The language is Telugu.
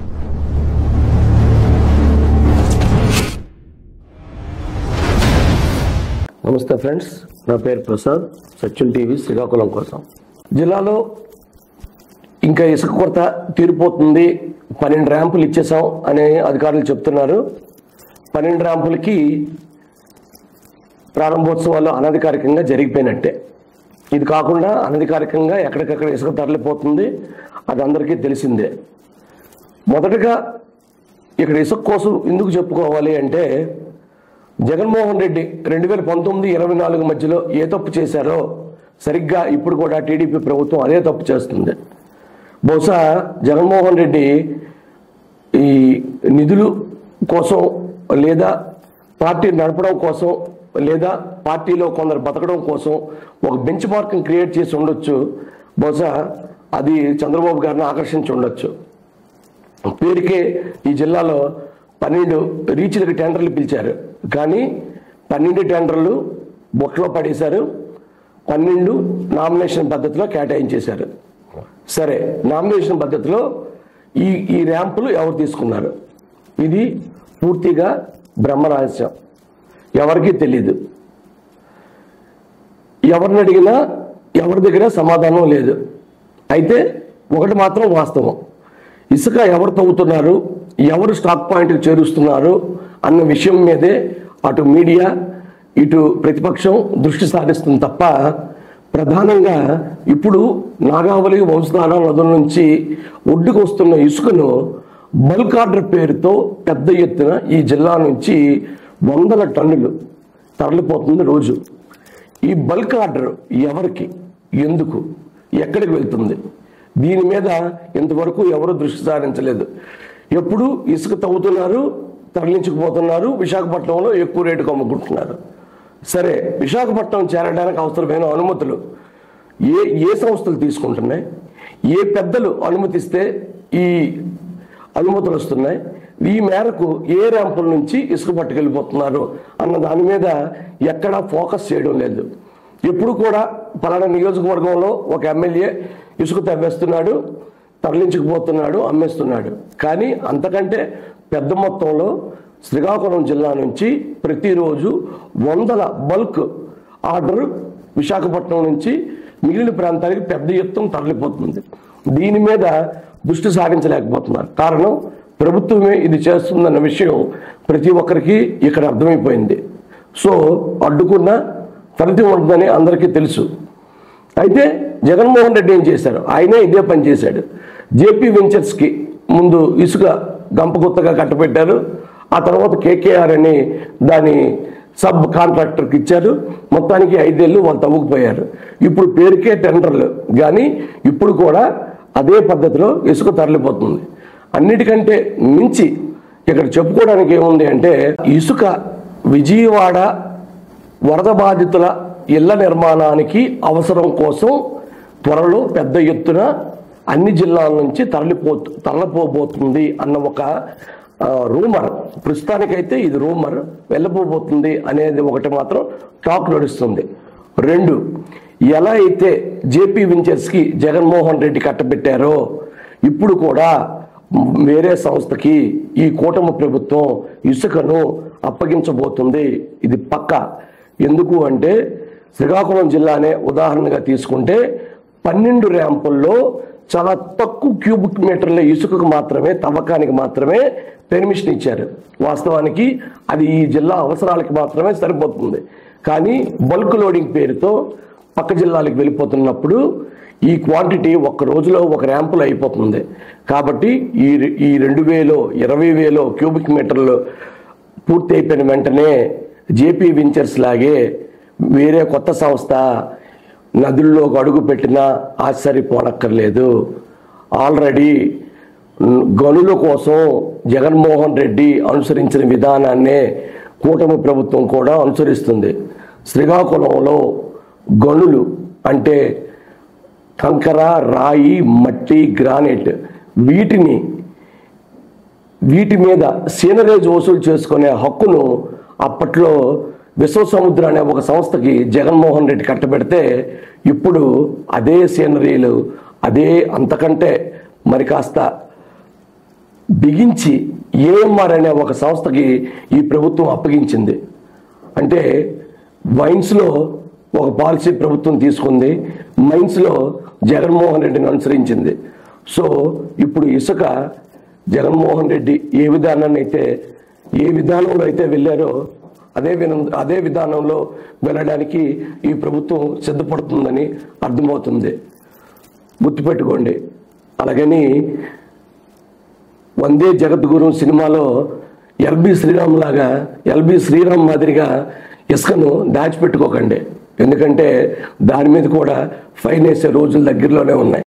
నమస్తే ఫ్రెండ్స్ నా పేరు ప్రసాద్ సచిన్ టీవీ శ్రీకాకుళం కోసం జిల్లాలో ఇంకా ఇసుక కొరత తీరిపోతుంది పన్నెండు ర్యాంపులు ఇచ్చేసాం అని అధికారులు చెప్తున్నారు పన్నెండు ర్యాంపులకి ప్రారంభోత్సవాలు అనధికారికంగా జరిగిపోయినట్టే ఇది కాకుండా అనధికారికంగా ఎక్కడికక్కడ ఇసుక తరలిపోతుంది అది అందరికీ తెలిసిందే మొదటగా ఇక్కడ ఇసుక కోసం ఎందుకు చెప్పుకోవాలి అంటే జగన్మోహన్ రెడ్డి రెండు వేల పంతొమ్మిది ఇరవై నాలుగు మధ్యలో ఏ తప్పు చేశారో సరిగ్గా ఇప్పుడు కూడా టీడీపీ ప్రభుత్వం అదే తప్పు చేస్తుంది బహుశా జగన్మోహన్ రెడ్డి ఈ నిధులు కోసం లేదా పార్టీ నడపడం కోసం లేదా పార్టీలో కొందరు బతకడం కోసం ఒక బెంచ్ మార్క్ని క్రియేట్ చేసి ఉండొచ్చు బహుశా అది చంద్రబాబు గారిని ఆకర్షించి ఉండొచ్చు పేరుకే ఈ జిల్లాలో పన్నెండు రీచ్లకు టెండర్లు పిలిచారు కానీ పన్నెండు టెండర్లు బొట్లో పడేశారు పన్నెండు నామినేషన్ పద్ధతిలో కేటాయించేశారు సరే నామినేషన్ పద్ధతిలో ఈ ఈ ర్యాంపులు ఎవరు తీసుకున్నారు ఇది పూర్తిగా బ్రహ్మరహస్యం ఎవరికీ తెలీదు ఎవరిని అడిగినా ఎవరి దగ్గర సమాధానం లేదు అయితే ఒకటి మాత్రం వాస్తవం ఇసుక ఎవరు తవ్వుతున్నారు ఎవరు స్టాక్ పాయింట్కి చేరుస్తున్నారు అన్న విషయం మీదే అటు మీడియా ఇటు ప్రతిపక్షం దృష్టి సారిస్తుంది తప్ప ప్రధానంగా ఇప్పుడు నాగావళి వంశధార నదుల నుంచి ఒడ్డుకు వస్తున్న ఇసుకను బల్క్ ఆర్డర్ పేరుతో పెద్ద ఎత్తున ఈ జిల్లా నుంచి వందల టన్నులు తరలిపోతుంది రోజు ఈ బల్క్ ఆర్డర్ ఎవరికి ఎందుకు ఎక్కడికి వెళ్తుంది దీని మీద ఇంతవరకు ఎవరు దృష్టి సారించలేదు ఎప్పుడు ఇసుక తవ్వుతున్నారు తరలించుకుపోతున్నారు విశాఖపట్నంలో ఎక్కువ రేటుకు అమ్ముకుంటున్నారు సరే విశాఖపట్నం చేరడానికి అవసరమైన అనుమతులు ఏ ఏ సంస్థలు తీసుకుంటున్నాయి ఏ పెద్దలు అనుమతిస్తే ఈ అనుమతులు వస్తున్నాయి ఈ మేరకు ఏ ర్యాంపుల నుంచి ఇసుక పట్టుకెళ్ళిపోతున్నారు అన్న దాని మీద ఎక్కడా ఫోకస్ చేయడం లేదు ఎప్పుడు కూడా పలానా నియోజకవర్గంలో ఒక ఎమ్మెల్యే ఇసుక తవ్వేస్తున్నాడు తరలించుకుపోతున్నాడు అమ్మేస్తున్నాడు కానీ అంతకంటే పెద్ద మొత్తంలో శ్రీకాకుళం జిల్లా నుంచి ప్రతిరోజు వందల బల్క్ ఆర్డర్ విశాఖపట్నం నుంచి మిగిలిన ప్రాంతానికి పెద్ద ఎత్తున తరలిపోతుంది దీని మీద దృష్టి సారించలేకపోతున్నారు కారణం ప్రభుత్వమే ఇది చేస్తుందన్న విషయం ప్రతి ఒక్కరికి ఇక్కడ అర్థమైపోయింది సో అడ్డుకున్న ఫలితం ఉంటుందని అందరికీ తెలుసు అయితే జగన్మోహన్ రెడ్డి ఏం చేశారు ఆయనే ఇదే పని చేశాడు జేపీ వెంచర్స్కి ముందు ఇసుక గంపగుత్తగా కట్టబెట్టారు ఆ తర్వాత కేకేఆర్ అని దాని సబ్ కాంట్రాక్టర్కి ఇచ్చారు మొత్తానికి ఐదేళ్ళు వాళ్ళు తవ్వుకుపోయారు ఇప్పుడు పేరుకే టెండర్లు కానీ ఇప్పుడు కూడా అదే పద్ధతిలో ఇసుక తరలిపోతుంది అన్నిటికంటే మించి ఇక్కడ చెప్పుకోవడానికి ఏముంది అంటే ఇసుక విజయవాడ వరద బాధితుల ఇళ్ల నిర్మాణానికి అవసరం కోసం త్వరలో పెద్ద ఎత్తున అన్ని జిల్లాల నుంచి తరలిపో తరలిపోబోతుంది అన్న ఒక రూమర్ ప్రస్తుతానికైతే ఇది రూమర్ వెళ్ళిపోబోతుంది అనేది ఒకటి మాత్రం టాక్ నడుస్తుంది రెండు ఎలా అయితే జేపీ వెంచర్స్కి జగన్మోహన్ రెడ్డి కట్టబెట్టారో ఇప్పుడు కూడా వేరే సంస్థకి ఈ కూటమి ప్రభుత్వం ఇసుకను అప్పగించబోతుంది ఇది పక్క ఎందుకు అంటే శ్రీకాకుళం జిల్లానే ఉదాహరణగా తీసుకుంటే పన్నెండు ర్యాంపుల్లో చాలా తక్కువ క్యూబిక్ మీటర్ల ఇసుకకు మాత్రమే తవ్వకానికి మాత్రమే పెర్మిషన్ ఇచ్చారు వాస్తవానికి అది ఈ జిల్లా అవసరాలకి మాత్రమే సరిపోతుంది కానీ బల్క్ లోడింగ్ పేరుతో పక్క జిల్లాలకు వెళ్ళిపోతున్నప్పుడు ఈ క్వాంటిటీ ఒక్క రోజులో ఒక ర్యాంపులో అయిపోతుంది కాబట్టి ఈ ఈ రెండు వేలో ఇరవై వేలో క్యూబిక్ మీటర్లు పూర్తి అయిపోయిన వెంటనే జేపీ వెంచర్స్ లాగే వేరే కొత్త సంస్థ నదుల్లోకి అడుగు పెట్టినా ఆశ్చర్యపోనక్కర్లేదు ఆల్రెడీ గనుల కోసం జగన్మోహన్ రెడ్డి అనుసరించిన విధానాన్నే కూటమి ప్రభుత్వం కూడా అనుసరిస్తుంది శ్రీకాకుళంలో గనులు అంటే కంకర రాయి మట్టి గ్రానైట్ వీటిని వీటి మీద సీనరేజ్ వసూలు చేసుకునే హక్కును అప్పట్లో విశ్వసముద్ర అనే ఒక సంస్థకి జగన్మోహన్ రెడ్డి కట్టబెడితే ఇప్పుడు అదే సీనరీలు అదే అంతకంటే మరి కాస్త బిగించి ఏఎంఆర్ అనే ఒక సంస్థకి ఈ ప్రభుత్వం అప్పగించింది అంటే వైన్స్లో ఒక పాలసీ ప్రభుత్వం తీసుకుంది మైన్స్లో జగన్మోహన్ రెడ్డిని అనుసరించింది సో ఇప్పుడు ఇసుక జగన్మోహన్ రెడ్డి ఏ విధానాన్ని అయితే ఏ విధానంలో అయితే వెళ్ళారో అదే విధం అదే విధానంలో వెళ్ళడానికి ఈ ప్రభుత్వం సిద్ధపడుతుందని అర్థమవుతుంది గుర్తుపెట్టుకోండి అలాగని వందే జగద్గురు సినిమాలో ఎల్బి శ్రీరామ్ లాగా ఎల్బి శ్రీరామ్ మాదిరిగా ఇసుకను దాచిపెట్టుకోకండి ఎందుకంటే దాని మీద కూడా ఫైన్ వేసే రోజులు దగ్గరలోనే ఉన్నాయి